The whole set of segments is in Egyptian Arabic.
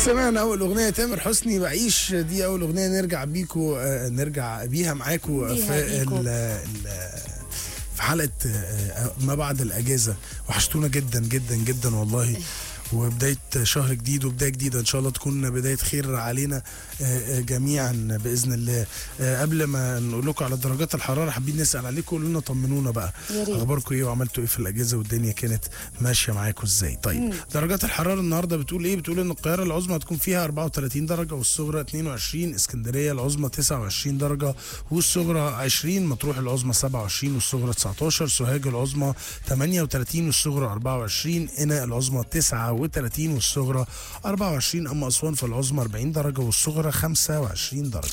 سمعنا اول اغنيه تامر حسني بعيش دي اول اغنيه نرجع بيكو آه، نرجع بيها معاكو بيها في بيكو. ال ال في حلقه آه، ما بعد الاجازه وحشتونا جدا جدا جدا والله وبداية شهر جديد وبداية جديدة إن شاء الله تكون بداية خير علينا آه، آه، جميعا بإذن الله آه، قبل ما نقول لكم على درجات الحرارة حابين نسأل عليكم قولوا لنا طمنونا بقى يا ريت. أخباركم إيه وعملتوا إيه في الأجازة والدنيا كانت ماشية معاكم إزاي طيب درجات الحرارة النهاردة بتقول إيه بتقول إن القاهرة العظمى هتكون فيها 34 درجة والصغرى 22 اسكندرية العظمى 29 درجة والصغرى 20 مطروح العظمى 27 والصغرى 19 سوهاج العظمى 38 والصغرى 24 قنا العظمى 39 والصغرى 24 أما أسوان فالعظمى 40 درجة والصغرى 25 درجة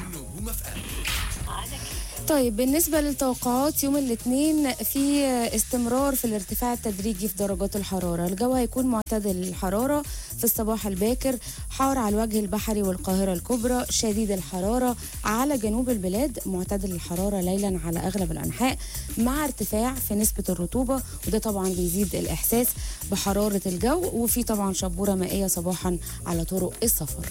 طيب بالنسبة للتوقعات يوم الاثنين في استمرار في الارتفاع التدريجي في درجات الحرارة الجو هيكون معتدل الحرارة في الصباح الباكر حار على الوجه البحري والقاهرة الكبرى شديد الحرارة على جنوب البلاد معتدل الحرارة ليلا على أغلب الأنحاء مع ارتفاع في نسبة الرطوبة وده طبعا بيزيد الإحساس بحرارة الجو وفي طبعا شبورة مائية صباحا على طرق السفر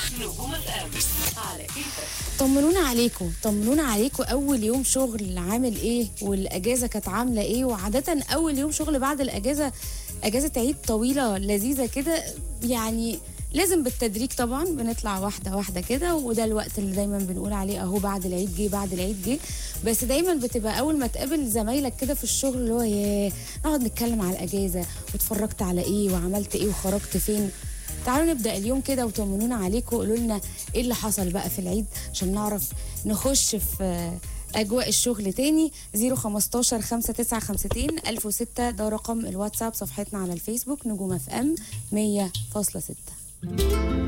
طمنونا عليكم طمنونا عليكم اول يوم شغل عامل ايه والاجازه كانت عامله ايه وعاده اول يوم شغل بعد الاجازه اجازه عيد طويله لذيذه كده يعني لازم بالتدريج طبعا بنطلع واحده واحده كده وده الوقت اللي دايما بنقول عليه اهو بعد العيد جه بعد العيد جه بس دايما بتبقى اول ما تقابل زمايلك كده في الشغل اللي هو ياه نقعد نتكلم على الاجازه واتفرجت على ايه وعملت ايه وخرجت فين تعالوا نبدا اليوم كده وطمنونا عليكم وقولوا لنا ايه اللي حصل بقى في العيد عشان نعرف نخش في آه، اجواء الشغل تاني 015 5952 1006 ده رقم الواتساب صفحتنا على الفيسبوك نجوم اف ام 100.6